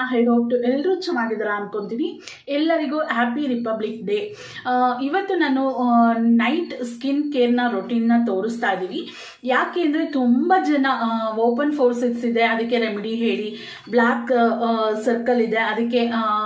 I hope to ಎಲ್ಲರೂ ಚೆನ್ನಾಗಿದ್ದೀರಾ ಅನ್ಕೊಂತೀನಿ ಎಲ್ಲರಿಗೂ ಹ್ಯಾಪಿ ರಿಪಬ್ಲಿಕ್ ಡೇ ಇವತ್ತು ನಾನು ನೈಟ್ ಸ್ಕಿನ್ ಕೇರ್ನ ರೊಟೀನ್ನ ತೋರಿಸ್ತಾ ಇದ್ದೀವಿ ಯಾಕೆ ಅಂದರೆ ತುಂಬ ಜನ ಓಪನ್ ಫೋರ್ಸಸ್ ಇದೆ ಅದಕ್ಕೆ ರೆಮಿಡಿ ಹೇಳಿ ಬ್ಲ್ಯಾಕ್ ಸರ್ಕಲ್ ಇದೆ ಅದಕ್ಕೆ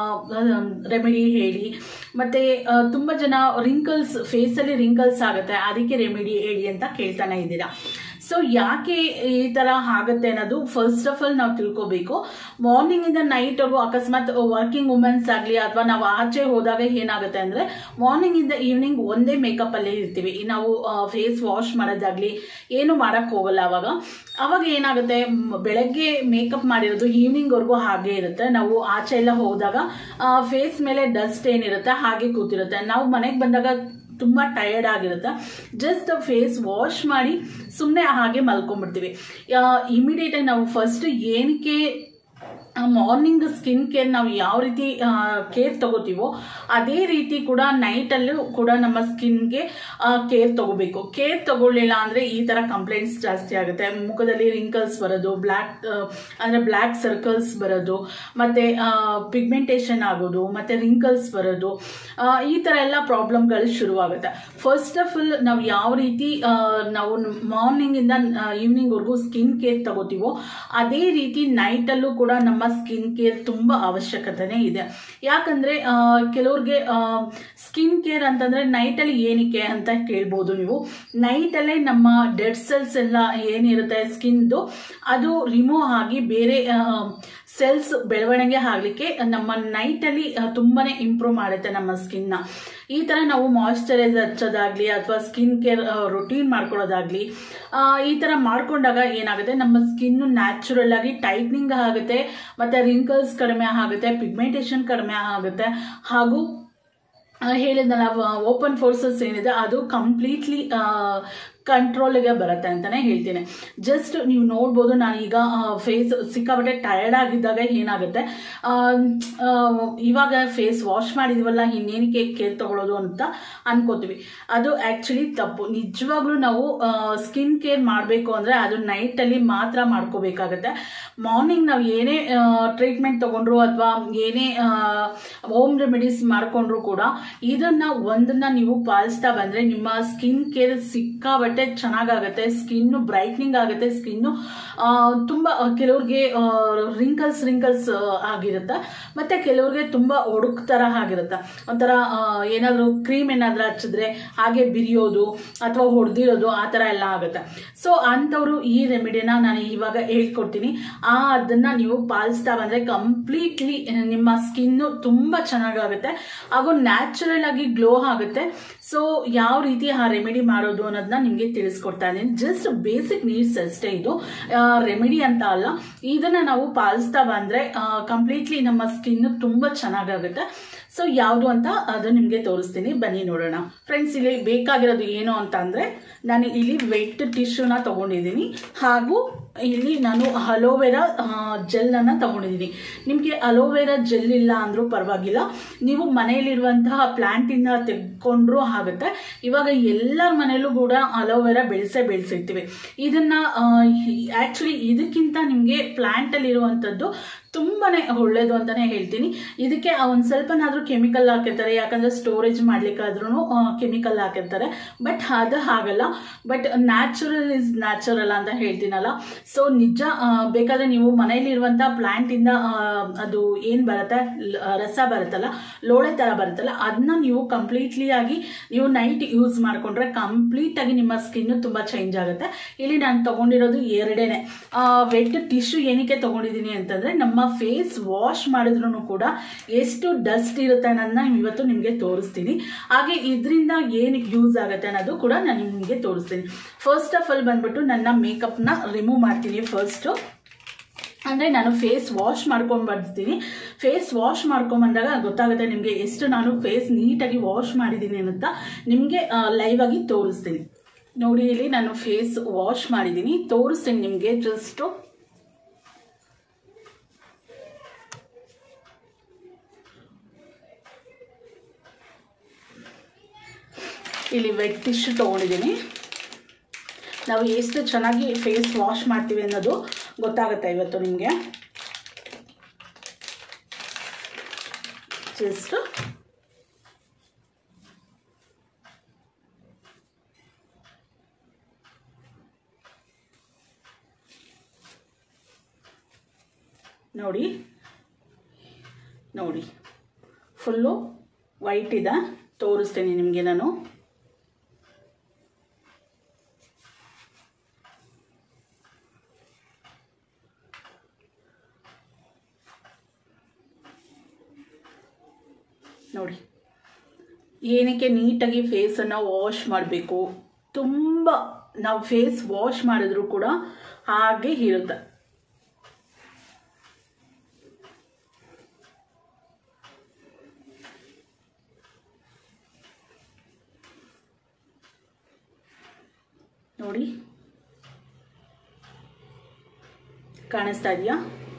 ರೆಮಿಡಿ ಹೇಳಿ ಮತ್ತು ತುಂಬ ಜನ ರಿಂಕಲ್ಸ್ ಫೇಸಲ್ಲಿ ರಿಂಕಲ್ಸ್ ಆಗುತ್ತೆ ಅದಕ್ಕೆ ರೆಮಿಡಿ ಹೇಳಿ ಅಂತ ಕೇಳ್ತಾನೆ ಇದ್ದೀರಾ ಸೊ ಯಾಕೆ ಈ ಥರ ಆಗುತ್ತೆ ಅನ್ನೋದು ಫಸ್ಟ್ ಆಫ್ ಆಲ್ ನಾವು ತಿಳ್ಕೊಬೇಕು ಮಾರ್ನಿಂಗಿಂದ ನೈಟ್ವರೆಗೂ ಅಕಸ್ಮಾತ್ ವರ್ಕಿಂಗ್ ವುಮೆನ್ಸ್ ಆಗಲಿ ಅಥವಾ ನಾವು ಆಚೆ ಹೋದಾಗ ಏನಾಗುತ್ತೆ ಅಂದರೆ ಮಾರ್ನಿಂಗಿಂದ ಈವ್ನಿಂಗ್ ಒಂದೇ ಮೇಕಪ್ಪಲ್ಲೇ ಇರ್ತೀವಿ ನಾವು ಫೇಸ್ ವಾಶ್ ಮಾಡೋದಾಗಲಿ ಏನು ಮಾಡೋಕ್ಕೆ ಹೋಗಲ್ಲ ಅವಾಗ ಅವಾಗ ಏನಾಗುತ್ತೆ ಬೆಳಗ್ಗೆ ಮೇಕಪ್ ಮಾಡಿರೋದು ಈವ್ನಿಂಗ್ವರೆಗೂ ಹಾಗೆ ಇರುತ್ತೆ ನಾವು ಆಚೆ ಎಲ್ಲ ಹೋದಾಗ ಫೇಸ್ ಮೇಲೆ ಡಸ್ಟ್ ಏನಿರುತ್ತೆ ಹಾಗೆ ಕೂತಿರುತ್ತೆ ನಾವು ಮನೆಗೆ ಬಂದಾಗ ತುಂಬ ಟಯರ್ಡ್ ಆಗಿರುತ್ತೆ ಜಸ್ಟ್ ಫೇಸ್ ವಾಶ್ ಮಾಡಿ ಸುಮ್ಮನೆ ಹಾಗೆ ಮಲ್ಕೊಂಡ್ಬಿಡ್ತೀವಿ ಇಮಿಡಿಯೇಟಾಗಿ ನಾವು ಫಸ್ಟ್ ಏನಕ್ಕೆ ಮಾರ್ನಿಂಗ್ ಸ್ಕಿನ್ ಕೇರ್ ನಾವು ಯಾವ ರೀತಿ ಕೇರ್ ತಗೋತೀವೋ ಅದೇ ರೀತಿ ಕೂಡ ನೈಟಲ್ಲೂ ಕೂಡ ನಮ್ಮ ಸ್ಕಿನ್ಗೆ ಕೇರ್ ತಗೋಬೇಕು ಕೇರ್ ತಗೊಳ್ಳಿಲ್ಲ ಅಂದರೆ ಈ ಥರ ಕಂಪ್ಲೇಂಟ್ಸ್ ಜಾಸ್ತಿ ಆಗುತ್ತೆ ಮುಖದಲ್ಲಿ ರಿಂಕಲ್ಸ್ ಬರೋದು ಬ್ಲ್ಯಾಕ್ ಅಂದರೆ ಬ್ಲ್ಯಾಕ್ ಸರ್ಕಲ್ಸ್ ಬರೋದು ಮತ್ತು ಪಿಗ್ಮೆಂಟೇಷನ್ ಆಗೋದು ಮತ್ತು ರಿಂಕಲ್ಸ್ ಬರೋದು ಈ ಥರ ಎಲ್ಲ ಪ್ರಾಬ್ಲಮ್ಗಳು ಶುರುವಾಗುತ್ತೆ ಫಸ್ಟ್ ಆಫ್ ಆಲ್ ನಾವು ಯಾವ ರೀತಿ ನಾವು ಮಾರ್ನಿಂಗಿಂದ ಈವ್ನಿಂಗ್ವರೆಗೂ ಸ್ಕಿನ್ ಕೇರ್ ತಗೋತೀವೋ ಅದೇ ರೀತಿ ನೈಟಲ್ಲೂ ಕೂಡ ನಮ್ಮ ಸ್ಕಿನ್ ಕೇರ್ ತುಂಬ ಅವಶ್ಯಕತೆನೇ ಇದೆ ಯಾಕಂದರೆ ಕೆಲವ್ರಿಗೆ ಸ್ಕಿನ್ ಕೇರ್ ಅಂತಂದರೆ ನೈಟಲ್ಲಿ ಏನಕ್ಕೆ ಅಂತ ಕೇಳ್ಬೋದು ನೀವು ನೈಟಲ್ಲೇ ನಮ್ಮ ಡೆಡ್ ಸೆಲ್ಸ್ ಎಲ್ಲ ಏನಿರುತ್ತೆ ಸ್ಕಿನ್ದು ಅದು ರಿಮೂವ್ ಆಗಿ ಬೇರೆ ಸೆಲ್ಸ್ ಬೆಳವಣಿಗೆ ಆಗಲಿಕ್ಕೆ ನಮ್ಮ ನೈಟಲ್ಲಿ ತುಂಬಾ ಇಂಪ್ರೂವ್ ಮಾಡುತ್ತೆ ನಮ್ಮ ಸ್ಕಿನ್ನ ಈ ಥರ ನಾವು ಮಾಯಿಶ್ಚರೈಸ್ ಹಚ್ಚೋದಾಗಲಿ ಅಥವಾ ಸ್ಕಿನ್ ಕೇರ್ ರೊಟೀನ್ ಮಾಡ್ಕೊಳ್ಳೋದಾಗಲಿ ಈ ಥರ ಮಾಡ್ಕೊಂಡಾಗ ಏನಾಗುತ್ತೆ ನಮ್ಮ ಸ್ಕಿನ್ನು ನ್ಯಾಚುರಲ್ ಆಗಿ ಟೈಟ್ನಿಂಗ್ ಆಗುತ್ತೆ ಮತ್ತು ರಿಂಕಲ್ಸ್ ಕಡಿಮೆ ಆಗುತ್ತೆ ಪಿಗ್ಮೆಂಟೇಷನ್ ಕಡಿಮೆ ಆಗುತ್ತೆ ಹಾಗೂ ಹೇಳಿದ್ನಲ್ಲ ಓಪನ್ ಫೋರ್ಸಸ್ ಏನಿದೆ ಅದು ಕಂಪ್ಲೀಟ್ಲಿ ಕಂಟ್ರೋಲಿಗೆ ಬರುತ್ತೆ ಅಂತಲೇ ಹೇಳ್ತೀನಿ ಜಸ್ಟ್ ನೀವು ನೋಡ್ಬೋದು ನಾನೀಗ ಫೇಸ್ ಸಿಕ್ಕಾಪಟ್ಟೆ ಟಯರ್ಡ್ ಆಗಿದ್ದಾಗ ಏನಾಗುತ್ತೆ ಇವಾಗ ಫೇಸ್ ವಾಶ್ ಮಾಡಿದ್ವಲ್ಲ ಇನ್ನೇನಕ್ಕೆ ಕೇರ್ ತಗೊಳ್ಳೋದು ಅಂತ ಅನ್ಕೋತೀವಿ ಅದು ಆ್ಯಕ್ಚುಲಿ ತಪ್ಪು ನಿಜವಾಗ್ಲೂ ನಾವು ಸ್ಕಿನ್ ಕೇರ್ ಮಾಡಬೇಕು ಅಂದರೆ ಅದು ನೈಟಲ್ಲಿ ಮಾತ್ರ ಮಾಡ್ಕೋಬೇಕಾಗತ್ತೆ ಮಾರ್ನಿಂಗ್ ನಾವು ಏನೇ ಟ್ರೀಟ್ಮೆಂಟ್ ತೊಗೊಂಡ್ರು ಅಥವಾ ಏನೇ ಹೋಮ್ ರೆಮಿಡೀಸ್ ಮಾಡಿಕೊಂಡ್ರು ಕೂಡ ಇದನ್ನು ಒಂದನ್ನು ನೀವು ಪಾಲಿಸ್ತಾ ಬಂದರೆ ನಿಮ್ಮ ಸ್ಕಿನ್ ಕೇರ್ ಸಿಕ್ಕಾಬಟ್ಟೆ ಚೆನ್ನಾಗಾಗುತ್ತೆ ಸ್ಕಿನ್ನು ಬ್ರೈಟ್ನಿಂಗ್ ಆಗುತ್ತೆ ಸ್ಕಿನ್ನು ತುಂಬ ಕೆಲವ್ರಿಗೆ ರಿಂಕಲ್ಸ್ ರಿಂಕಲ್ಸ್ ಆಗಿರುತ್ತೆ ಮತ್ತು ಕೆಲವ್ರಿಗೆ ತುಂಬ ಒಡುಕ್ ಥರ ಆಗಿರುತ್ತೆ ಒಂಥರ ಏನಾದರೂ ಕ್ರೀಮ್ ಏನಾದರೂ ಹಚ್ಚಿದ್ರೆ ಹಾಗೆ ಬಿರಿಯೋದು ಅಥವಾ ಹೊಡೆದಿರೋದು ಆ ಥರ ಎಲ್ಲ ಆಗುತ್ತೆ ಸೊ ಅಂಥವ್ರು ಈ ರೆಮಿಡಿನ ನಾನು ಇವಾಗ ಹೇಳ್ಕೊಡ್ತೀನಿ ಆ ಅದನ್ನು ನೀವು ಪಾಲಿಸ್ತಾ ಬಂದರೆ ಕಂಪ್ಲೀಟ್ಲಿ ನಿಮ್ಮ ಸ್ಕಿನ್ನು ತುಂಬ ಚೆನ್ನಾಗಾಗುತ್ತೆ ಹಾಗೂ ನ್ಯಾಚುರಲ್ ಆಗಿ ಗ್ಲೋ ಆಗುತ್ತೆ ಸೊ ಯಾವ ರೀತಿ ಆ ರೆಮಿಡಿ ಮಾಡೋದು ಅನ್ನೋದನ್ನ ನಿಮಗೆ ತಿಳಿಸ್ಕೊಡ್ತಾ ಇದ್ದೀನಿ ಜಸ್ಟ್ ಬೇಸಿಕ್ ನೀಡ್ಸ್ ಅಷ್ಟೇ ಇದು ರೆಮಿಡಿ ಅಂತ ಅಲ್ಲ ಇದನ್ನು ನಾವು ಪಾಲಿಸ್ತಾ ಬಂದರೆ ಕಂಪ್ಲೀಟ್ಲಿ ನಮ್ಮ ಸ್ಕಿನ್ನು ತುಂಬ ಚೆನ್ನಾಗಾಗುತ್ತೆ ಸೊ ಯಾವುದು ಅಂತ ಅದು ನಿಮಗೆ ತೋರಿಸ್ತೀನಿ ಬನ್ನಿ ನೋಡೋಣ ಫ್ರೆಂಡ್ಸ್ ಇಲ್ಲಿ ಬೇಕಾಗಿರೋದು ಏನು ಅಂತ ಅಂದರೆ ನಾನು ಇಲ್ಲಿ ವೆಟ್ ಟಿಶ್ಯೂನ ತೊಗೊಂಡಿದ್ದೀನಿ ಹಾಗೂ ಇಲ್ಲಿ ನಾನು ಅಲೋವೆರಾ ಜೆಲ್ಲನ್ನು ತೊಗೊಂಡಿದ್ದೀನಿ ನಿಮಗೆ ಅಲೋವೆರಾ ಜೆಲ್ ಇಲ್ಲ ಅಂದರೂ ಪರವಾಗಿಲ್ಲ ನೀವು ಮನೆಯಲ್ಲಿರುವಂತಹ ಪ್ಲ್ಯಾಂಟಿಂದ ತೆಗೆದುಕೊಂಡ್ರೂ ಆಗುತ್ತೆ ಇವಾಗ ಎಲ್ಲರ ಮನೆಯಲ್ಲೂ ಕೂಡ ಅಲೋವೆರಾ ಬೆಳೆಸೇ ಬೆಳೆಸಿರ್ತೀವಿ ಇದನ್ನು ಆ್ಯಕ್ಚುಲಿ ಇದಕ್ಕಿಂತ ನಿಮಗೆ ಪ್ಲ್ಯಾಂಟಲ್ಲಿರುವಂಥದ್ದು ತುಂಬಾ ಒಳ್ಳೆಯದು ಅಂತಲೇ ಹೇಳ್ತೀನಿ ಇದಕ್ಕೆ ಒಂದು ಸ್ವಲ್ಪನಾದರೂ ಕೆಮಿಕಲ್ ಹಾಕಿರ್ತಾರೆ ಯಾಕಂದರೆ ಸ್ಟೋರೇಜ್ ಮಾಡ್ಲಿಕ್ಕಾದ್ರೂ ಕೆಮಿಕಲ್ ಹಾಕಿರ್ತಾರೆ ಬಟ್ ಅದು ಆಗಲ್ಲ ಬಟ್ ನ್ಯಾಚುರಲ್ ಇಸ್ ನ್ಯಾಚುರಲ್ ಅಂತ ಹೇಳ್ತೀನಲ್ಲ ಸೊ ನಿಜ ಬೇಕಾದರೆ ನೀವು ಮನೆಯಲ್ಲಿರುವಂಥ ಪ್ಲ್ಯಾಂಟಿಂದ ಅದು ಏನು ಬರುತ್ತೆ ರಸ ಬರುತ್ತಲ್ಲ ಲೋಳೆ ಥರ ಬರುತ್ತಲ್ಲ ಅದನ್ನ ನೀವು ಕಂಪ್ಲೀಟ್ಲಿ ಆಗಿ ನೀವು ನೈಟ್ ಯೂಸ್ ಮಾಡಿಕೊಂಡ್ರೆ ಕಂಪ್ಲೀಟಾಗಿ ನಿಮ್ಮ ಸ್ಕಿನ್ನು ತುಂಬ ಚೇಂಜ್ ಆಗುತ್ತೆ ಇಲ್ಲಿ ನಾನು ತೊಗೊಂಡಿರೋದು ಎರಡೇನೆ ವೆಟ್ ಟಿಶ್ಯೂ ಏನಕ್ಕೆ ತೊಗೊಂಡಿದ್ದೀನಿ ಅಂತಂದರೆ ನಮ್ಮ ಫೇಸ್ ವಾಶ್ ಮಾಡಿದ್ರು ಕೂಡ ಎಷ್ಟು ಡಸ್ಟ್ ಇರುತ್ತೆ ಅನ್ನೋದನ್ನ ಇವತ್ತು ನಿಮಗೆ ತೋರಿಸ್ತೀನಿ ಹಾಗೆ ಇದರಿಂದ ಏನಕ್ಕೆ ಯೂಸ್ ಆಗುತ್ತೆ ಅನ್ನೋದು ಕೂಡ ನಾನು ನಿಮಗೆ ತೋರಿಸ್ತೀನಿ ಫಸ್ಟ್ ಆಫ್ ಆಲ್ ಬಂದ್ಬಿಟ್ಟು ನನ್ನ ಮೇಕಪ್ನ ರಿಮೂವ್ ಮಾಡ್ತೀನಿ ಫಸ್ಟು ಅಂದರೆ ನಾನು ಫೇಸ್ ವಾಶ್ ಮಾಡ್ಕೊಂಡು ಬರ್ತೀನಿ ಫೇಸ್ ವಾಶ್ ಮಾಡ್ಕೊಂಬಂದಾಗ ಗೊತ್ತಾಗುತ್ತೆ ನಿಮಗೆ ಎಷ್ಟು ನಾನು ಫೇಸ್ ನೀಟಾಗಿ ವಾಶ್ ಮಾಡಿದ್ದೀನಿ ಅಂತ ನಿಮಗೆ ಲೈವ್ ಆಗಿ ತೋರಿಸ್ತೀನಿ ನೋಡಿ ಇಲ್ಲಿ ನಾನು ಫೇಸ್ ವಾಶ್ ಮಾಡಿದ್ದೀನಿ ತೋರಿಸ್ತೀನಿ ನಿಮಗೆ ಜಸ್ಟು ಇಲ್ಲಿ ವೆಟ್ ಟಿಶ್ಯೂ ತೊಗೊಂಡಿದ್ದೀನಿ ನಾವು ಎಷ್ಟು ಚೆನ್ನಾಗಿ ಫೇಸ್ ವಾಶ್ ಮಾಡ್ತೀವಿ ಅನ್ನೋದು ಗೊತ್ತಾಗುತ್ತೆ ಇವತ್ತು ನಿಮಗೆ ಜಸ್ಟ್ ನೋಡಿ ನೋಡಿ ಫುಲ್ಲು ವೈಟ್ ಇದೆ ತೋರಿಸ್ತೀನಿ ನಿಮಗೆ ನಾನು ನೋಡಿ ಏನಕ್ಕೆ ನೀಟಾಗಿ ಫೇಸನ್ನು ವಾಶ್ ಮಾಡಬೇಕು ತುಂಬ ನಾವು ಫೇಸ್ ವಾಶ್ ಮಾಡಿದ್ರು ಕೂಡ ಹಾಗೆ ಇರುತ್ತೆ ನೋಡಿ ಕಾಣಿಸ್ತಾ ಇದೆಯಾ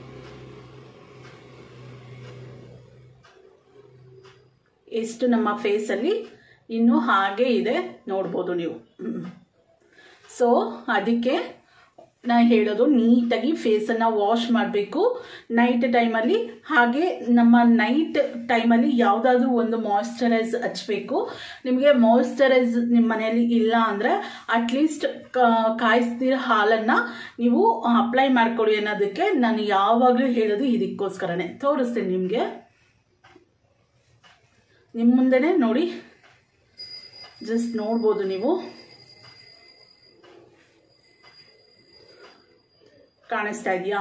ಎಷ್ಟು ನಮ್ಮ ಫೇಸಲ್ಲಿ ಇನ್ನೂ ಹಾಗೆ ಇದೆ ನೋಡ್ಬೋದು ನೀವು ಸೊ ಅದಕ್ಕೆ ನಾ ಹೇಳೋದು ನೀಟಾಗಿ ಫೇಸನ್ನು ವಾಶ್ ಮಾಡಬೇಕು ನೈಟ್ ಟೈಮಲ್ಲಿ ಹಾಗೆ ನಮ್ಮ ನೈಟ್ ಟೈಮಲ್ಲಿ ಯಾವುದಾದ್ರೂ ಒಂದು ಮಾಯ್ಶ್ಚರೈಸ್ ಹಚ್ಚಬೇಕು ನಿಮಗೆ ಮಾಯ್ಶ್ಚರೈಸ್ ನಿಮ್ಮ ಮನೆಯಲ್ಲಿ ಇಲ್ಲ ಅಂದರೆ ಅಟ್ಲೀಸ್ಟ್ ಕಾಯಿಸ್ತಿರೋ ಹಾಲನ್ನು ನೀವು ಅಪ್ಲೈ ಮಾಡ್ಕೊಳ್ಳಿ ಅನ್ನೋದಕ್ಕೆ ನಾನು ಯಾವಾಗಲೂ ಹೇಳೋದು ಇದಕ್ಕೋಸ್ಕರನೇ ತೋರಿಸ್ತೀನಿ ನಿಮಗೆ ನಿಮ್ಮ ಮುಂದೆನೇ ನೋಡಿ ಜಸ್ಟ್ ನೋಡ್ಬೋದು ನೀವು ಕಾಣಿಸ್ತಾ ಇದೆಯಾ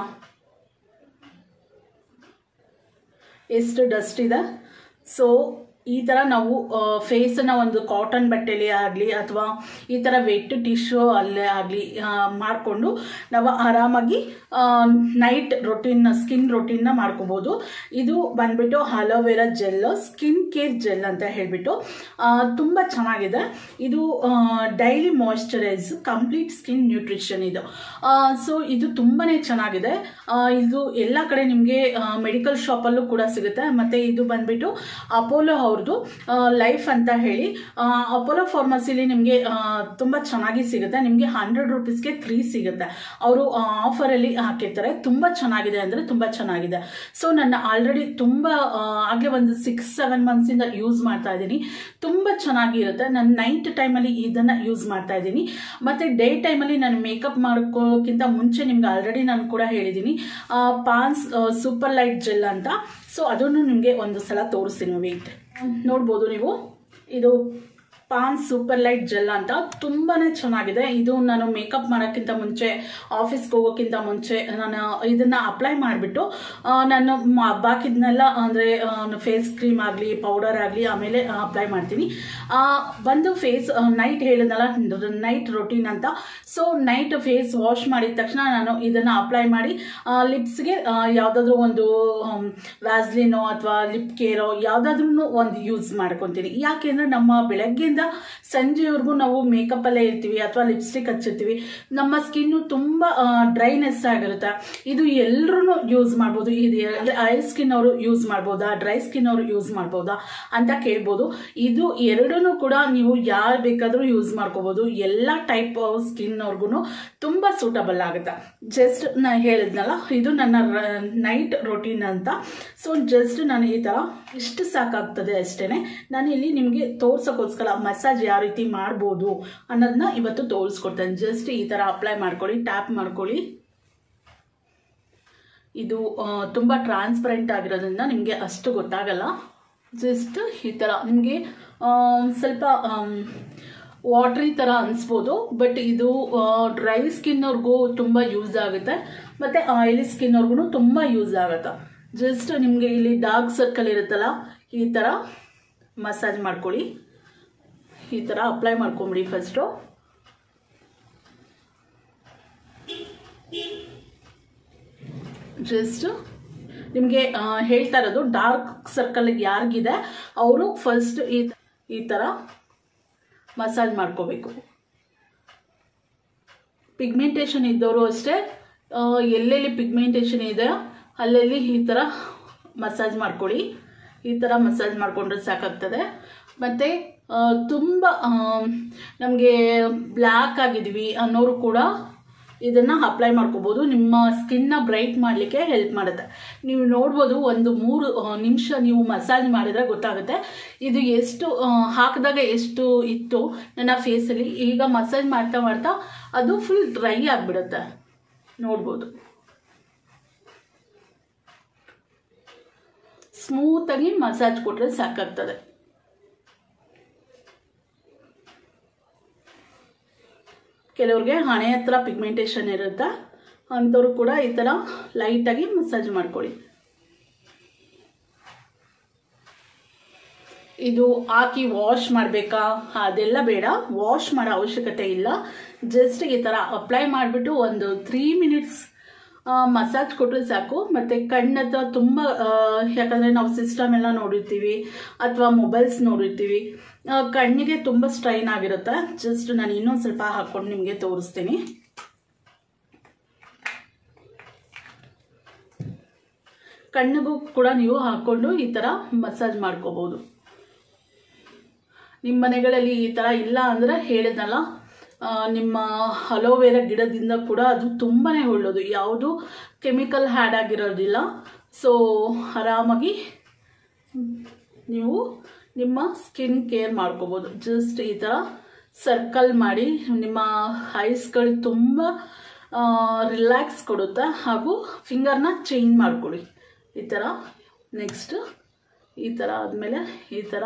ಎಷ್ಟು ಡಸ್ಟ್ ಇದೆ ಸೊ ಈ ಥರ ನಾವು ಫೇಸನ್ನು ಒಂದು ಕಾಟನ್ ಬಟ್ಟೆಲಿ ಆಗಲಿ ಅಥವಾ ಈ ಥರ ವೆಟ್ ಟಿಶ್ಯೂ ಅಲ್ಲೇ ಆಗಲಿ ಮಾಡಿಕೊಂಡು ನಾವು ಆರಾಮಾಗಿ ನೈಟ್ ರೊಟೀನ್ ಸ್ಕಿನ್ ರೊಟೀನ್ನ ಮಾಡ್ಕೋಬೋದು ಇದು ಬಂದ್ಬಿಟ್ಟು aloe vera gel skin care gel ಅಂತ ಹೇಳಿಬಿಟ್ಟು ತುಂಬ ಚೆನ್ನಾಗಿದೆ ಇದು daily moisturise complete skin nutrition ಇದು ಸೊ ಇದು ತುಂಬಾ ಚೆನ್ನಾಗಿದೆ ಇದು ಎಲ್ಲ ಕಡೆ ನಿಮಗೆ ಮೆಡಿಕಲ್ ಶಾಪಲ್ಲೂ ಕೂಡ ಸಿಗುತ್ತೆ ಮತ್ತು ಇದು ಬಂದ್ಬಿಟ್ಟು ಅಪೋಲೋ ಅವ್ರದ್ದು ಲೈಫ್ ಅಂತ ಹೇಳಿ ಅಪೋಲೋ ಫಾರ್ಮಸಿಲಿ ನಿಮಗೆ ತುಂಬ ಚೆನ್ನಾಗಿ ಸಿಗುತ್ತೆ ನಿಮಗೆ ಹಂಡ್ರೆಡ್ ರುಪೀಸ್ಗೆ ತ್ರೀ ಸಿಗುತ್ತೆ ಅವರು ಆಫರಲ್ಲಿ ಹಾಕಿರ್ತಾರೆ ತುಂಬ ಚೆನ್ನಾಗಿದೆ ಅಂದರೆ ತುಂಬ ಚೆನ್ನಾಗಿದೆ ಸೊ ನನ್ನ ಆಲ್ರೆಡಿ ತುಂಬ ಆಗಲೇ ಒಂದು ಸಿಕ್ಸ್ ಸೆವೆನ್ ಮಂತ್ಸಿಂದ ಯೂಸ್ ಮಾಡ್ತಾ ಇದ್ದೀನಿ ತುಂಬ ಚೆನ್ನಾಗಿರುತ್ತೆ ನಾನು ನೈಟ್ ಟೈಮಲ್ಲಿ ಇದನ್ನು ಯೂಸ್ ಮಾಡ್ತಾ ಇದ್ದೀನಿ ಮತ್ತು ಡೇ ಟೈಮಲ್ಲಿ ನಾನು ಮೇಕಪ್ ಮಾಡ್ಕೋಕ್ಕಿಂತ ಮುಂಚೆ ನಿಮ್ಗೆ ಆಲ್ರೆಡಿ ನಾನು ಕೂಡ ಹೇಳಿದ್ದೀನಿ ಪಾನ್ಸ್ ಸೂಪರ್ ಲೈಟ್ ಜೆಲ್ ಅಂತ ಸೊ ಅದನ್ನು ನಿಮಗೆ ಒಂದು ಸಲ ತೋರಿಸ್ತೀನಿ ವೆಯ್ಟ್ ನೋಡ್ಬೋದು ನೀವು ಇದು ಪಾನ್ ಸೂಪರ್ ಲೈಟ್ ಜೆಲ್ ಅಂತ ತುಂಬಾ ಚೆನ್ನಾಗಿದೆ ಇದು ನಾನು ಮೇಕಪ್ ಮಾಡೋಕ್ಕಿಂತ ಮುಂಚೆ ಆಫೀಸ್ಗೆ ಹೋಗೋಕ್ಕಿಂತ ಮುಂಚೆ ನಾನು ಇದನ್ನು ಅಪ್ಲೈ ಮಾಡಿಬಿಟ್ಟು ನಾನು ಬಾಕಿದ್ನೆಲ್ಲ ಅಂದರೆ ಫೇಸ್ ಕ್ರೀಮ್ ಆಗಲಿ ಪೌಡರ್ ಆಗಲಿ ಆಮೇಲೆ ಅಪ್ಲೈ ಮಾಡ್ತೀನಿ ಬಂದು ಫೇಸ್ ನೈಟ್ ಹೇಳಿದ್ನಲ್ಲ ನೈಟ್ ರೊಟೀನ್ ಅಂತ ಸೊ ನೈಟ್ ಫೇಸ್ ವಾಶ್ ಮಾಡಿದ ತಕ್ಷಣ ನಾನು ಇದನ್ನು ಅಪ್ಲೈ ಮಾಡಿ ಲಿಪ್ಸ್ಗೆ ಯಾವುದಾದ್ರೂ ಒಂದು ವ್ಯಾಸ್ಲಿನೋ ಅಥವಾ ಲಿಪ್ ಕೇರೋ ಯಾವುದಾದ್ರೂ ಒಂದು ಯೂಸ್ ಮಾಡ್ಕೊತೀನಿ ಯಾಕೆಂದರೆ ನಮ್ಮ ಬೆಳಗ್ಗೆಯಿಂದ ಸಂಜೆವರೆಗೂ ನಾವು ಮೇಕಪ್ಪಲ್ಲೇ ಇರ್ತೀವಿ ಅಥವಾ ಲಿಪ್ಸ್ಟಿಕ್ ಹಚ್ಚಿರ್ತೀವಿ ನಮ್ಮ ಸ್ಕಿನ್ನು ತುಂಬ ಡ್ರೈನೆಸ್ ಆಗಿರುತ್ತೆ ಇದು ಎಲ್ಲರೂ ಯೂಸ್ ಮಾಡ್ಬೋದು ಇದು ಆಯಿಲ್ ಸ್ಕಿನ್ ಅವರು ಯೂಸ್ ಮಾಡ್ಬೋದಾ ಡ್ರೈ ಸ್ಕಿನ್ ಅವರು ಯೂಸ್ ಮಾಡ್ಬೋದಾ ಅಂತ ಕೇಳ್ಬೋದು ಇದು ಎರಡೂ ಕೂಡ ನೀವು ಯಾರು ಬೇಕಾದರೂ ಯೂಸ್ ಮಾಡ್ಕೋಬೋದು ಎಲ್ಲ ಟೈಪ್ ಸ್ಕಿನ್ ಅವ್ರಿಗೂ ತುಂಬ ಸೂಟಬಲ್ ಆಗುತ್ತೆ ಜಸ್ಟ್ ನಾನು ಹೇಳಿದ್ನಲ್ಲ ಇದು ನನ್ನ ನೈಟ್ ರೊಟೀನ್ ಅಂತ ಸೊ ಜಸ್ಟ್ ನಾನು ಈ ಥರ ಇಷ್ಟು ಸಾಕಾಗ್ತದೆ ಅಷ್ಟೇ ನಾನು ಇಲ್ಲಿ ನಿಮಗೆ ತೋರ್ಸೋಕ್ಕೋಸ್ಕರ ಮಸಾಜ್ ಯಾವ ರೀತಿ ಮಾಡ್ಬೋದು ಅನ್ನೋದನ್ನ ಇವತ್ತು ತೋರಿಸ್ಕೊಡ್ತೇನೆ ಜಸ್ಟ್ ಈ ಥರ ಅಪ್ಲೈ ಮಾಡ್ಕೊಳ್ಳಿ ಟ್ಯಾಪ್ ಮಾಡ್ಕೊಳ್ಳಿ ಇದು ತುಂಬ ಟ್ರಾನ್ಸ್ಪರೆಂಟ್ ಆಗಿರೋದ್ರಿಂದ ನಿಮಗೆ ಅಷ್ಟು ಗೊತ್ತಾಗಲ್ಲ ಜಸ್ಟ್ ಈ ಥರ ನಿಮಗೆ ಸ್ವಲ್ಪ ವಾಟ್ರಿ ಥರ ಅನಿಸ್ಬೋದು ಬಟ್ ಇದು ಡ್ರೈ ಸ್ಕಿನ್ನವ್ರಿಗೂ ತುಂಬ ಯೂಸ್ ಆಗುತ್ತೆ ಮತ್ತು ಆಯಿಲಿ ಸ್ಕಿನ್ನವ್ರಿಗೂ ತುಂಬ ಯೂಸ್ ಆಗುತ್ತೆ ಜಸ್ಟ್ ನಿಮಗೆ ಇಲ್ಲಿ ಡಾರ್ಕ್ ಸರ್ಕಲ್ ಇರುತ್ತಲ್ಲ ಈ ಥರ ಮಸಾಜ್ ಮಾಡ್ಕೊಳ್ಳಿ ಈ ಥರ ಅಪ್ಲೈ ಮಾಡ್ಕೊಂಬಿಡಿ ಫಸ್ಟು ಜಸ್ಟ್ ನಿಮಗೆ ಹೇಳ್ತಾ ಇರೋದು ಡಾರ್ಕ್ ಸರ್ಕಲ್ ಯಾರಿಗಿದೆ ಅವರು ಫಸ್ಟ್ ಈ ಈ ಥರ ಮಸಾಜ್ ಮಾಡ್ಕೋಬೇಕು ಪಿಗ್ಮೆಂಟೇಷನ್ ಇದ್ದವರು ಅಷ್ಟೇ ಎಲ್ಲೆಲ್ಲಿ ಪಿಗ್ಮೆಂಟೇಷನ್ ಇದೆ ಅಲ್ಲೆಲ್ಲಿ ಈ ಥರ ಮಸಾಜ್ ಮಾಡ್ಕೊಳ್ಳಿ ಈ ಥರ ಮಸಾಜ್ ಮಾಡಿಕೊಂಡ್ರೆ ಸಾಕಾಗ್ತದೆ ಮತ್ತು ತುಂಬ ನಮಗೆ ಬ್ಲ್ಯಾಕ್ ಆಗಿದ್ವಿ ಅನ್ನೋರು ಕೂಡ ಇದನ್ನು ಅಪ್ಲೈ ಮಾಡ್ಕೋಬೋದು ನಿಮ್ಮ ಸ್ಕಿನ್ನ ಬ್ರೈಟ್ ಮಾಡಲಿಕ್ಕೆ ಹೆಲ್ಪ್ ಮಾಡುತ್ತೆ ನೀವು ನೋಡ್ಬೋದು ಒಂದು ಮೂರು ನಿಮಿಷ ನೀವು ಮಸಾಜ್ ಮಾಡಿದ್ರೆ ಗೊತ್ತಾಗುತ್ತೆ ಇದು ಎಷ್ಟು ಆ, ಹಾಕಿದಾಗ ಎಷ್ಟು ಇತ್ತು ನನ್ನ ಫೇಸಲ್ಲಿ ಈಗ ಮಸಾಜ್ ಮಾಡ್ತಾ ಮಾಡ್ತಾ ಅದು ಫುಲ್ ಡ್ರೈ ಆಗಿಬಿಡುತ್ತೆ ನೋಡ್ಬೋದು ಸ್ಮೂತಾಗಿ ಮಸಾಜ್ ಕೊಟ್ಟರೆ ಸಾಕಾಗ್ತದೆ ಕೆಲವ್ರಿಗೆ ಹಣೆ ಹತ್ರ ಪಿಗ್ಮೆಂಟೇಷನ್ ಇರುತ್ತೆ ಅಂಥವ್ರು ಕೂಡ ಈ ಥರ ಲೈಟಾಗಿ ಮಸಾಜ್ ಮಾಡ್ಕೊಳ್ಳಿ ಇದು ಹಾಕಿ ವಾಶ್ ಮಾಡಬೇಕಾ ಅದೆಲ್ಲ ಬೇಡ ವಾಶ್ ಮಾಡೋ ಅವಶ್ಯಕತೆ ಇಲ್ಲ ಜಸ್ಟ್ ಈ ಥರ ಅಪ್ಲೈ ಮಾಡಿಬಿಟ್ಟು ಒಂದು ತ್ರೀ ಮಿನಿಟ್ಸ್ ಮಸಾಜ್ ಕೊಟ್ಟರೆ ಸಾಕು ಮತ್ತು ಕಣ್ಣತ್ರ ತುಂಬ ಯಾಕಂದರೆ ನಾವು ಸಿಸ್ಟಮ್ ಎಲ್ಲ ನೋಡಿರ್ತೀವಿ ಅಥವಾ ಮೊಬೈಲ್ಸ್ ನೋಡಿರ್ತೀವಿ ಆ, ಕಣ್ಣಿಗೆ ತುಂಬ ಸ್ಟ್ರೈನ್ ಆಗಿರುತ್ತೆ ಜಸ್ಟ್ ನಾನು ಇನ್ನೊಂದು ಸ್ವಲ್ಪ ಹಾಕ್ಕೊಂಡು ನಿಮಗೆ ತೋರಿಸ್ತೀನಿ ಕಣ್ಣಿಗೂ ಕೂಡ ನೀವು ಹಾಕ್ಕೊಂಡು ಈ ಥರ ಮಸಾಜ್ ಮಾಡ್ಕೋಬೋದು ನಿಮ್ಮ ಮನೆಗಳಲ್ಲಿ ಈ ಥರ ಇಲ್ಲ ಅಂದರೆ ಹೇಳಿದ್ನಲ್ಲ ಆ, ನಿಮ್ಮ ಅಲೋವೆರಾ ಗಿಡದಿಂದ ಕೂಡ ಅದು ತುಂಬಾ ಒಳ್ಳೆಯದು ಯಾವುದು ಕೆಮಿಕಲ್ ಹ್ಯಾಡ್ ಆಗಿರೋದಿಲ್ಲ ಸೊ ಆರಾಮಾಗಿ ನೀವು ನಿಮ್ಮ ಸ್ಕಿನ್ ಕೇರ್ ಮಾಡ್ಕೋಬೋದು ಜಸ್ಟ್ ಈ ಥರ ಸರ್ಕಲ್ ಮಾಡಿ ನಿಮ್ಮ ಐಸ್ಗಳು ತುಂಬ ರಿಲ್ಯಾಕ್ಸ್ ಕೊಡುತ್ತೆ ಹಾಗೂ ಫಿಂಗರ್ನ ಚೇಂಜ್ ಮಾಡ್ಕೊಳ್ಳಿ ಈ ಥರ ನೆಕ್ಸ್ಟ್ ಈ ಥರ ಆದಮೇಲೆ ಈ ಥರ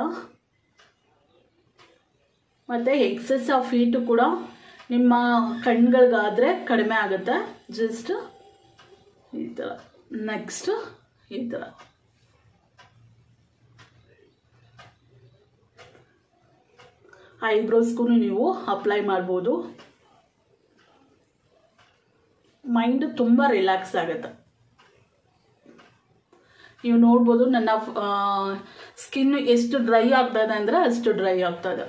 ಮತ್ತು ಎಕ್ಸೆಸ್ ಆಫ್ ಹೀಟು ಕೂಡ ನಿಮ್ಮ ಕಣ್ಗಳಿಗಾದರೆ ಕಡಿಮೆ ಆಗುತ್ತೆ ಜಸ್ಟ್ ಈ ಥರ ನೆಕ್ಸ್ಟ್ ಈ ಥರ ಐಬ್ರೋಸ್ಗೂ ನೀವು ಅಪ್ಲೈ ಮಾಡ್ಬೋದು ಮೈಂಡ್ ತುಂಬ ರಿಲ್ಯಾಕ್ಸ್ ಆಗುತ್ತೆ ನೀವು ನೋಡ್ಬೋದು ನನ್ನ ಸ್ಕಿನ್ ಎಷ್ಟು ಡ್ರೈ ಆಗ್ತದೆ ಅಂದರೆ ಅಷ್ಟು ಡ್ರೈ ಆಗ್ತದೆ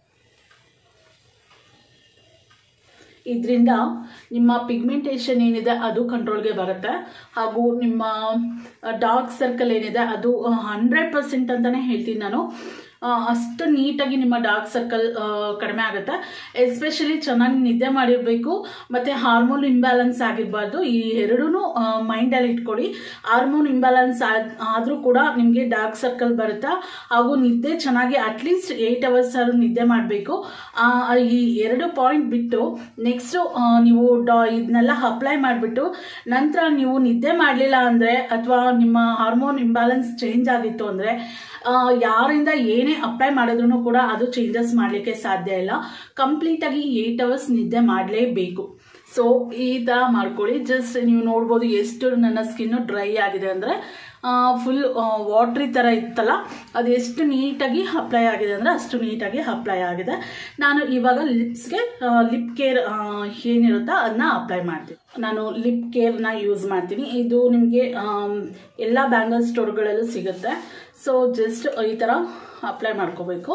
ಇದರಿಂದ ನಿಮ್ಮ ಪಿಗ್ಮೆಂಟೇಷನ್ ಏನಿದೆ ಅದು ಕಂಟ್ರೋಲ್ಗೆ ಬರುತ್ತೆ ಹಾಗೂ ನಿಮ್ಮ ಡಾರ್ಕ್ ಸರ್ಕಲ್ ಏನಿದೆ ಅದು ಹಂಡ್ರೆಡ್ ಪರ್ಸೆಂಟ್ ಅಂತಲೇ ಹೇಳ್ತೀನಿ ನಾನು ಆ, ಅಷ್ಟು ನೀಟಾಗಿ ನಿಮ್ಮ ಡಾರ್ಕ್ ಸರ್ಕಲ್ ಕಡಿಮೆ ಆಗುತ್ತೆ ಎಸ್ಪೆಷಲಿ ಚೆನ್ನಾಗಿ ನಿದ್ದೆ ಮಾಡಿರಬೇಕು ಮತ್ತು ಹಾರ್ಮೋನ್ ಇಂಬ್ಯಾಲೆನ್ಸ್ ಆಗಿರಬಾರ್ದು ಈ ಎರಡೂ ಮೈಂಡಲ್ಲಿ ಇಟ್ಕೊಳ್ಳಿ ಹಾರ್ಮೋನ್ ಇಂಬ್ಯಾಲೆನ್ಸ್ ಆದರೂ ಕೂಡ ನಿಮಗೆ ಡಾರ್ಕ್ ಸರ್ಕಲ್ ಬರುತ್ತೆ ಹಾಗೂ ನಿದ್ದೆ ಚೆನ್ನಾಗಿ ಅಟ್ಲೀಸ್ಟ್ ಏಯ್ಟ್ ಅವರ್ಸ್ ಆದ್ರೂ ನಿದ್ದೆ ಮಾಡಬೇಕು ಈ ಎರಡು ಪಾಯಿಂಟ್ ಬಿಟ್ಟು ನೆಕ್ಸ್ಟು ನೀವು ಡಾ ಇದನ್ನೆಲ್ಲ ಅಪ್ಲೈ ಮಾಡಿಬಿಟ್ಟು ನಂತರ ನೀವು ನಿದ್ದೆ ಮಾಡಲಿಲ್ಲ ಅಂದರೆ ಅಥವಾ ನಿಮ್ಮ ಹಾರ್ಮೋನ್ ಇಂಬ್ಯಾಲೆನ್ಸ್ ಚೇಂಜ್ ಆಗಿತ್ತು ಅಂದರೆ ಯಾರಿಂದ ಏನೇ ಅಪ್ಲೈ ಮಾಡಿದ್ರು ಕೂಡ ಅದು ಚೇಂಜಸ್ ಮಾಡಲಿಕ್ಕೆ ಸಾಧ್ಯ ಇಲ್ಲ ಕಂಪ್ಲೀಟಾಗಿ ಏಯ್ಟ್ ಅವರ್ಸ್ ನಿದ್ದೆ ಮಾಡಲೇಬೇಕು ಸೊ ಈ ಥರ ಮಾಡ್ಕೊಳ್ಳಿ ಜಸ್ಟ್ ನೀವು ನೋಡ್ಬೋದು ಎಷ್ಟು ನನ್ನ ಸ್ಕಿನ್ನು ಡ್ರೈ ಆಗಿದೆ ಅಂದರೆ ಫುಲ್ ವಾಟ್ರಿ ಥರ ಇತ್ತಲ್ಲ ಅದು ಎಷ್ಟು ನೀಟಾಗಿ ಅಪ್ಲೈ ಆಗಿದೆ ಅಂದರೆ ಅಷ್ಟು ನೀಟಾಗಿ ಅಪ್ಲೈ ಆಗಿದೆ ನಾನು ಇವಾಗ ಲಿಪ್ಸ್ಗೆ ಲಿಪ್ ಕೇರ್ ಏನಿರುತ್ತೋ ಅದನ್ನ ಅಪ್ಲೈ ಮಾಡ್ತೀನಿ ನಾನು ಲಿಪ್ ಕೇರ್ನ ಯೂಸ್ ಮಾಡ್ತೀನಿ ಇದು ನಿಮಗೆ ಎಲ್ಲ ಬ್ಯಾಂಗಲ್ ಸ್ಟೋರ್ಗಳಲ್ಲೂ ಸಿಗುತ್ತೆ ಸೊ ಜಸ್ಟ್ ಈ ಥರ ಅಪ್ಲೈ ಮಾಡ್ಕೋಬೇಕು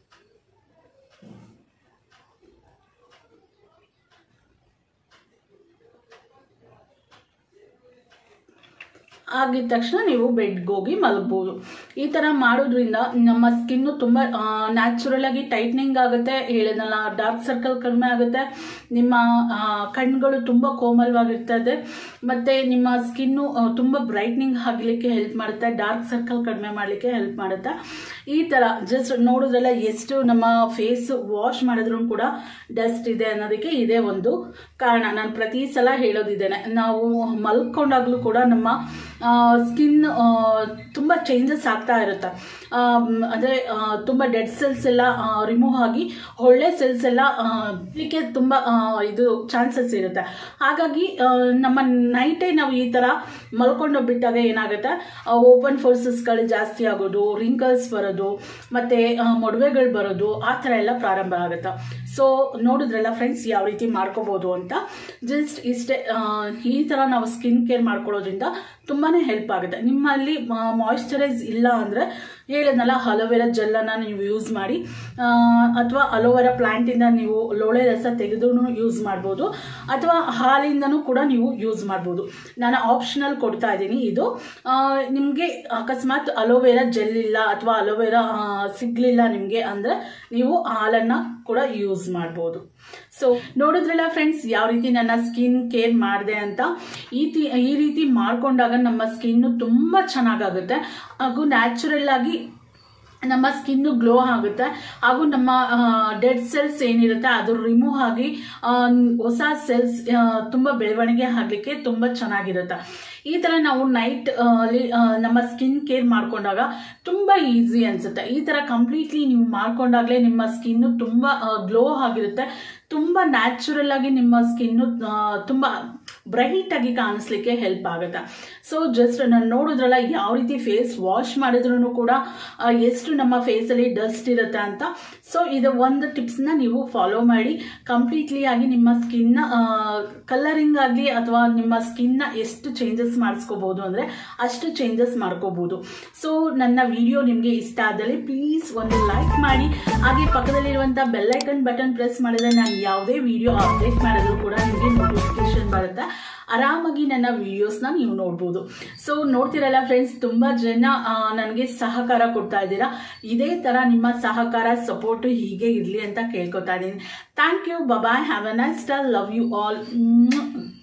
ಆಗಿದ ತಕ್ಷಣ ನೀವು ಬೆಡ್ಗೆ ಹೋಗಿ ಮಲಗ್ಬೋದು ಈ ಥರ ಮಾಡೋದ್ರಿಂದ ನಮ್ಮ ಸ್ಕಿನ್ನು ತುಂಬ ನ್ಯಾಚುರಲ್ ಆಗಿ ಟೈಟ್ನಿಂಗ್ ಆಗುತ್ತೆ ಹೇಳಿದ್ನಲ್ಲ ಡಾರ್ಕ್ ಸರ್ಕಲ್ ಕಡಿಮೆ ಆಗುತ್ತೆ ನಿಮ್ಮ ಆ, ಕಣ್ಗಳು ತುಂಬ ಕೋಮಲವಾಗಿರ್ತದೆ ಮತ್ತು ನಿಮ್ಮ ಸ್ಕಿನ್ನು ತುಂಬ ಬ್ರೈಟ್ನಿಂಗ್ ಆಗಲಿಕ್ಕೆ ಹೆಲ್ಪ್ ಮಾಡುತ್ತೆ ಡಾರ್ಕ್ ಸರ್ಕಲ್ ಕಡಿಮೆ ಮಾಡಲಿಕ್ಕೆ ಹೆಲ್ಪ್ ಮಾಡುತ್ತೆ ಈ ಥರ ಜಸ್ಟ್ ನೋಡಿದ್ರಲ್ಲ ಎಷ್ಟು ನಮ್ಮ ಫೇಸ್ ವಾಶ್ ಮಾಡಿದ್ರು ಕೂಡ ಡಸ್ಟ್ ಇದೆ ಅನ್ನೋದಕ್ಕೆ ಇದೇ ಒಂದು ಕಾರಣ ನಾನು ಪ್ರತಿ ಸಲ ಹೇಳೋದಿದ್ದೇನೆ ನಾವು ಮಲ್ಕೊಂಡಾಗಲೂ ಕೂಡ ನಮ್ಮ ಸ್ಕಿನ್ ತುಂಬ ಚೇಂಜಸ್ ಆಗ್ತಾ ಇರುತ್ತೆ ಅಂದರೆ ತುಂಬ ಡೆಡ್ ಸೆಲ್ಸ್ ಎಲ್ಲ ರಿಮೂವ್ ಆಗಿ ಒಳ್ಳೆ ಸೆಲ್ಸ್ ಎಲ್ಲ ಇದಕ್ಕೆ ತುಂಬ ಆ, ಇದು ಚಾನ್ಸಸ್ ಇರುತ್ತೆ ಹಾಗಾಗಿ ಆ, ನಮ್ಮ ನೈಟೇ ನಾವು ಈ ಥರ ಮಲ್ಕೊಂಡು ಬಿಟ್ಟಾಗ ಏನಾಗುತ್ತೆ ಓಪನ್ ಫೋರ್ಸಸ್ಗಳು ಜಾಸ್ತಿ ಆಗೋದು ರಿಂಕಲ್ಸ್ ಬರೋದು ಮತ್ತು ಮೊಡವೆಗಳು ಬರೋದು ಆ ಥರ ಎಲ್ಲ ಪ್ರಾರಂಭ ಆಗುತ್ತೆ ಸೊ ನೋಡಿದ್ರಲ್ಲ ಫ್ರೆಂಡ್ಸ್ ಯಾವ ರೀತಿ ಮಾಡ್ಕೋಬೋದು ಅಂತ ಜಸ್ಟ್ ಇಷ್ಟೇ ಆ, ಈ ಥರ ನಾವು ಸ್ಕಿನ್ ಕೇರ್ ಮಾಡ್ಕೊಳ್ಳೋದ್ರಿಂದ ತುಂಬಾ ಹೆಲ್ಪ್ ಆಗುತ್ತೆ ನಿಮ್ಮಲ್ಲಿ ಮಾಯಿಶ್ಚರೈಸ್ ಇಲ್ಲ ಅಂದರೆ ಹೇಳಿದ್ನಲ್ಲ ಅಲೋವೆರಾ ಜೆಲ್ಲನ್ನು ನೀವು ಯೂಸ್ ಮಾಡಿ ಅಥವಾ ಅಲೋವೆರಾ ಪ್ಲ್ಯಾಂಟಿಂದ ನೀವು ಲೋಳೆ ರಸ ತೆಗೆದು ಯೂಸ್ ಮಾಡ್ಬೋದು ಅಥವಾ ಹಾಲಿಂದನೂ ಕೂಡ ನೀವು ಯೂಸ್ ಮಾಡ್ಬೋದು ನಾನು ಆಪ್ಷನಲ್ ಕೊಡ್ತಾ ಇದ್ದೀನಿ ಇದು ನಿಮಗೆ ಅಕಸ್ಮಾತ್ ಅಲೋವೆರಾ ಜೆಲ್ ಇಲ್ಲ ಅಥವಾ ಅಲೋವೆರಾ ಸಿಗಲಿಲ್ಲ ನಿಮಗೆ ಅಂದರೆ ನೀವು ಹಾಲನ್ನು ಕೂಡ ಯೂಸ್ ಮಾಡ್ಬೋದು ಸೊ ನೋಡಿದ್ರಲ್ಲ ಫ್ರೆಂಡ್ಸ್ ಯಾವ ರೀತಿ ನನ್ನ ಸ್ಕಿನ್ ಕೇರ್ ಮಾಡಿದೆ ಅಂತ ಈ ತಿ- ಈ ರೀತಿ ಮಾಡ್ಕೊಂಡಾಗ ನಮ್ಮ ಸ್ಕಿನ್ನು ತುಂಬ ಚೆನ್ನಾಗಾಗುತ್ತೆ ಹಾಗೂ ನ್ಯಾಚುರಲ್ ಆಗಿ ನಮ್ಮ ಸ್ಕಿನ್ನು ಗ್ಲೋ ಆಗುತ್ತೆ ಹಾಗೂ ನಮ್ಮ ಡೆಡ್ ಸೆಲ್ಸ್ ಏನಿರುತ್ತೆ ಅದು ರಿಮೂವ್ ಆಗಿ ಆ, ಹೊಸ ಸೆಲ್ಸ್ ತುಂಬ ಬೆಳವಣಿಗೆ ಆಗಲಿಕ್ಕೆ ತುಂಬ ಚೆನ್ನಾಗಿರುತ್ತೆ ಈ ಥರ ನಾವು ನೈಟ್ ಅಲ್ಲಿ ಆ, ನಮ್ಮ ಸ್ಕಿನ್ ಕೇರ್ ಮಾಡ್ಕೊಂಡಾಗ ತುಂಬ ಈಸಿ ಅನ್ಸುತ್ತೆ ಈ ಥರ ಕಂಪ್ಲೀಟ್ಲಿ ನೀವು ಮಾಡ್ಕೊಂಡಾಗಲೇ ನಿಮ್ಮ ಸ್ಕಿನ್ನು ತುಂಬ ಗ್ಲೋ ಆಗಿರುತ್ತೆ ತುಂಬ ನ್ಯಾಚುರಲ್ ಆಗಿ ನಿಮ್ಮ ಸ್ಕಿನ್ನು ತುಂಬ ಬ್ರೈಟ್ ಆಗಿ ಕಾಣಿಸ್ಲಿಕ್ಕೆ ಹೆಲ್ಪ್ ಆಗುತ್ತೆ ಸೊ ಜಸ್ಟ್ ನಾನು ನೋಡಿದ್ರಲ್ಲ ಯಾವ ರೀತಿ ಫೇಸ್ ವಾಶ್ ಮಾಡಿದ್ರು ಕೂಡ ಆ, ಎಷ್ಟು ನಮ್ಮ ಫೇಸಲ್ಲಿ ಡಸ್ಟ್ ಇರುತ್ತೆ ಅಂತ ಸೊ ಇದು ಒಂದು ಟಿಪ್ಸ್ನ ನೀವು ಫಾಲೋ ಮಾಡಿ ಕಂಪ್ಲೀಟ್ಲಿ ಆಗಿ ನಿಮ್ಮ ಸ್ಕಿನ್ನ ಕಲರಿಂಗ್ ಆಗಲಿ ಅಥವಾ ನಿಮ್ಮ ಸ್ಕಿನ್ನ ಎಷ್ಟು ಚೇಂಜಸ್ ಮಾಡಿಸ್ಕೋಬಹುದು ಅಂದರೆ ಅಷ್ಟು ಚೇಂಜಸ್ ಮಾಡ್ಕೋಬಹುದು ಸೊ ನನ್ನ ವಿಡಿಯೋ ನಿಮಗೆ ಇಷ್ಟ ಆದಲ್ಲಿ ಪ್ಲೀಸ್ ಒಂದು ಲೈಕ್ ಮಾಡಿ ಹಾಗೆ ಪಕ್ಕದಲ್ಲಿರುವಂಥ ಬೆಲ್ಲೈಕನ್ ಬಟನ್ ಪ್ರೆಸ್ ಮಾಡಿದ್ರೆ ನಾನು ಯಾವುದೇ ವಿಡಿಯೋ ಅಪ್ಡೇಟ್ ಮಾಡಿದ್ರು ಕೂಡ ನಿಮಗೆ ನೋಟಿಫಿಕೇಶನ್ ಬರುತ್ತೆ ಆರಾಮಾಗಿ ನನ್ನ ವಿಡಿಯೋಸ್ನ ನೀವು ನೋಡ್ಬೋದು ಸೊ ನೋಡ್ತಿರಲ್ಲ ಫ್ರೆಂಡ್ಸ್ ತುಂಬ ಜನ ನನಗೆ ಸಹಕಾರ ಕೊಡ್ತಾ ಇದ್ದೀರಾ ಇದೇ ಥರ ನಿಮ್ಮ ಸಹಕಾರ ಸಪೋರ್ಟು ಹೀಗೆ ಇರಲಿ ಅಂತ ಕೇಳ್ಕೊತಾ ಇದ್ದೀನಿ thank you bye bye have a nice star love you all